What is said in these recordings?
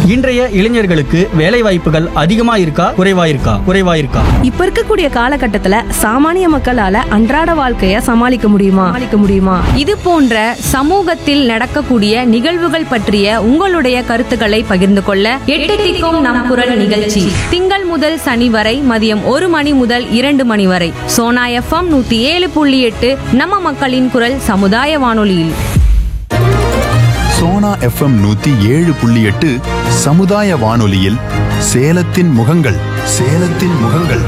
இன்றைய இளைஞர்களுக்கு வேலை வாய்ப்புகள் அதிகமா இருக்கா குறைவா இருக்கா குறைவா இருக்கா இப்ப இருக்கக்கூடிய காலகட்டத்துல சாமானிய மக்களால அன்றாட வாழ்க்கைய சமாளிக்க முடியுமா சமாளிக்க முடியுமா இது போன்ற சமூகத்தில் நடக்கக்கூடிய நிகழ்வுகள் பற்றிய உங்களுடைய கருத்துக்களை பகிர்ந்து கொள்ள எட்டு திக்கும் நம் குரல் நிகழ்ச்சி திங்கள் முதல் சனி வரை மதியம் ஒரு மணி முதல் இரண்டு மணி வரை சோனா எஃப்எம் நூத்தி ஏழு புள்ளி எட்டு நம்ம மக்களின் குரல் சமுதாய வானொலியில் சோனா எஃப்எம் நூத்தி ஏழு புள்ளி எட்டு சமுதாய வானொலியில் சேலத்தின் முகங்கள் சேலத்தின் முகங்கள்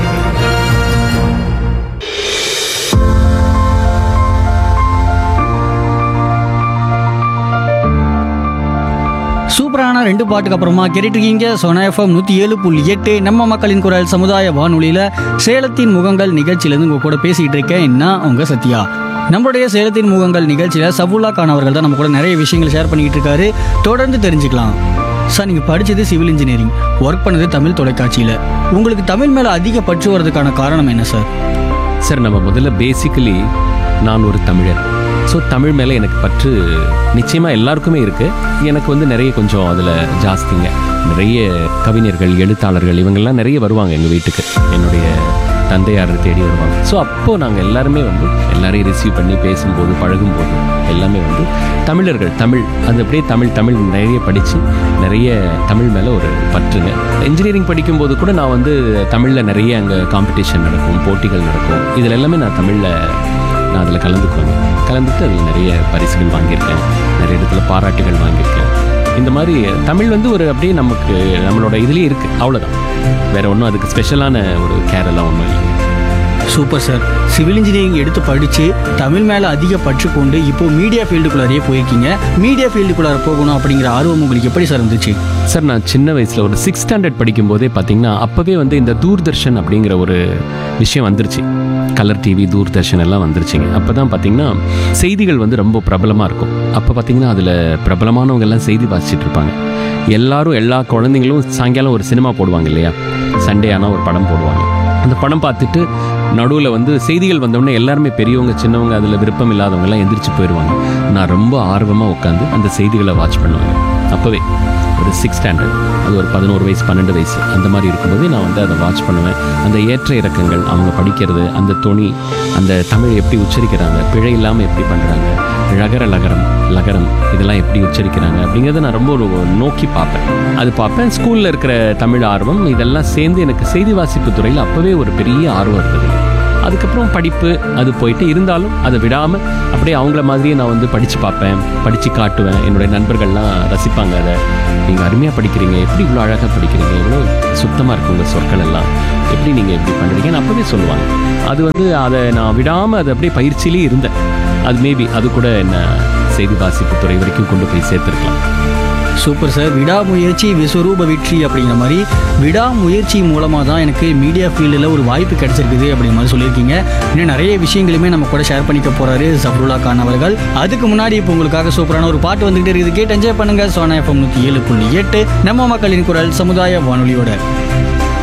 சூப்பரான ரெண்டு பாட்டுக்கு அப்புறமா கேட்டுட்டு இருக்கீங்க சோனா எஃப்எம் நூற்றி ஏழு புள்ளி எட்டு நம்ம மக்களின் குரல் சமுதாய வானொலியில் சேலத்தின் முகங்கள் நிகழ்ச்சியிலேருந்து உங்கள் கூட பேசிக்கிட்டு இருக்கேன் நான் உங்கள் சத்யா நம்மளுடைய சேலத்தின் முகங்கள் நிகழ்ச்சியில் சபுல்லா கான் அவர்கள் தான் நம்ம கூட நிறைய விஷயங்கள் ஷேர் பண்ணிக்கிட்டு இருக்காரு தொடர்ந்து தெரிஞ்சுக்கலாம் சார் நீங்கள் படித்தது சிவில் இன்ஜினியரிங் ஒர்க் பண்ணது தமிழ் தொலைக்காட்சியில் உங்களுக்கு தமிழ் மேலே அதிக பற்று வர்றதுக்கான காரணம் என்ன சார் சார் நம்ம முதல்ல பேசிக்கலி நான் ஒரு தமிழர் ஸோ தமிழ் மேலே எனக்கு பற்று நிச்சயமாக எல்லாருக்குமே இருக்குது எனக்கு வந்து நிறைய கொஞ்சம் அதில் ஜாஸ்திங்க நிறைய கவிஞர்கள் எழுத்தாளர்கள் இவங்கெல்லாம் நிறைய வருவாங்க எங்கள் வீட்டுக்கு என்னுடைய தந்தையார் தேடி வருவாங்க ஸோ அப்போது நாங்கள் எல்லாருமே வந்து எல்லாரையும் ரிசீவ் பண்ணி பேசும்போது பழகும்போது எல்லாமே வந்து தமிழர்கள் தமிழ் அது அப்படியே தமிழ் தமிழ் நிறைய படித்து நிறைய தமிழ் மேலே ஒரு பற்றுங்க இன்ஜினியரிங் படிக்கும்போது கூட நான் வந்து தமிழில் நிறைய அங்கே காம்படிஷன் நடக்கும் போட்டிகள் நடக்கும் இதில் எல்லாமே நான் தமிழில் நான் அதில் கலந்துக்குவேங்க கலந்துட்டு அதில் நிறைய பரிசுகள் வாங்கியிருக்கேன் நிறைய இடத்துல பாராட்டுகள் வாங்கியிருக்கேன் இந்த மாதிரி தமிழ் வந்து ஒரு அப்படியே நமக்கு நம்மளோட இதுலேயே இருக்குது அவ்வளோதான் வேற ஒன்றும் அதுக்கு ஸ்பெஷலான ஒரு கேரெல்லாம் ஒன்றும் இல்லைங்க சூப்பர் சார் சிவில் இன்ஜினியரிங் எடுத்து படித்து தமிழ் மேலே அதிக பற்று கொண்டு இப்போ மீடியா ஃபீல்டுக்குள்ளாரையே போயிருக்கீங்க மீடியா ஃபீல்டுக்குள்ளார போகணும் அப்படிங்கிற ஆர்வம் உங்களுக்கு எப்படி சார் இருந்துச்சு சார் நான் சின்ன வயசில் ஒரு சிக்ஸ் ஸ்டாண்டர்ட் படிக்கும்போதே பார்த்தீங்கன்னா அப்போவே வந்து இந்த தூர்தர்ஷன் அப்படிங்கிற ஒரு விஷயம் வந்துருச்சு கலர் டிவி தூர்தர்ஷன் எல்லாம் வந்துருச்சுங்க அப்போ தான் பார்த்தீங்கன்னா செய்திகள் வந்து ரொம்ப பிரபலமாக இருக்கும் அப்போ பார்த்தீங்கன்னா அதில் பிரபலமானவங்க எல்லாம் செய்தி வாசிச்சுட்டு இருப்பாங்க எல்லாரும் எல்லா குழந்தைங்களும் சாயங்காலம் ஒரு சினிமா போடுவாங்க இல்லையா சண்டே ஆனால் ஒரு படம் போடுவாங்க அந்த படம் பார்த்துட்டு நடுவில் வந்து செய்திகள் வந்தோடனே எல்லாருமே பெரியவங்க சின்னவங்க அதில் விருப்பம் இல்லாதவங்க எல்லாம் எந்திரிச்சு போயிடுவாங்க நான் ரொம்ப ஆர்வமாக உட்காந்து அந்த செய்திகளை வாட்ச் பண்ணுவேங்க அப்போவே ஒரு சிக்ஸ் ஸ்டாண்டர்ட் அது ஒரு பதினோரு வயசு பன்னெண்டு வயசு அந்த மாதிரி இருக்கும்போது நான் வந்து அதை வாட்ச் பண்ணுவேன் அந்த ஏற்ற இறக்கங்கள் அவங்க படிக்கிறது அந்த தொனி அந்த தமிழ் எப்படி உச்சரிக்கிறாங்க பிழை இல்லாமல் எப்படி பண்ணுறாங்க ழகர லகரம் லகரம் இதெல்லாம் எப்படி உச்சரிக்கிறாங்க அப்படிங்கிறத நான் ரொம்ப ஒரு நோக்கி பார்ப்பேன் அது பார்ப்பேன் ஸ்கூலில் இருக்கிற தமிழ் ஆர்வம் இதெல்லாம் சேர்ந்து எனக்கு செய்தி வாசிப்பு துறையில் அப்போவே ஒரு பெரிய ஆர்வம் இருந்தது அதுக்கப்புறம் படிப்பு அது போயிட்டு இருந்தாலும் அதை விடாமல் அப்படியே அவங்கள மாதிரியே நான் வந்து படித்து பார்ப்பேன் படித்து காட்டுவேன் என்னுடைய நண்பர்கள்லாம் ரசிப்பாங்க அதை நீங்கள் அருமையாக படிக்கிறீங்க எப்படி இவ்வளோ அழகாக படிக்கிறீங்க இவ்வளோ சுத்தமாக இருக்கு உங்கள் சொற்கள் எல்லாம் எப்படி நீங்கள் எப்படி பண்ணுறீங்கன்னு அப்போவே சொல்லுவாங்க அது வந்து அதை நான் விடாமல் அதை அப்படியே பயிற்சியிலே இருந்தேன் அது மேபி அது கூட என்ன செய்தி வாசிப்பு துறை வரைக்கும் கொண்டு போய் சேர்த்துருக்கலாம் சூப்பர் சார் விடாமுயற்சி விஸ்வரூப வெற்றி அப்படிங்கிற மாதிரி விடாமுயற்சி மூலமாக தான் எனக்கு மீடியா ஃபீல்டில் ஒரு வாய்ப்பு கிடைச்சிருக்குது அப்படிங்கிற மாதிரி சொல்லியிருக்கீங்க இன்னும் நிறைய விஷயங்களுமே நம்ம கூட ஷேர் பண்ணிக்க போறாரு சப்ருல்லா கான் அவர்கள் அதுக்கு முன்னாடி இப்போ உங்களுக்காக சூப்பரான ஒரு பாட்டு வந்துகிட்டே இருக்குது கேட்டு என்ஜாய் பண்ணுங்க சோனா எஃப்எம் நூற்றி ஏழு புள்ளி எட்டு நம்ம மக்களின் குரல் சமுதாய வானொலியோட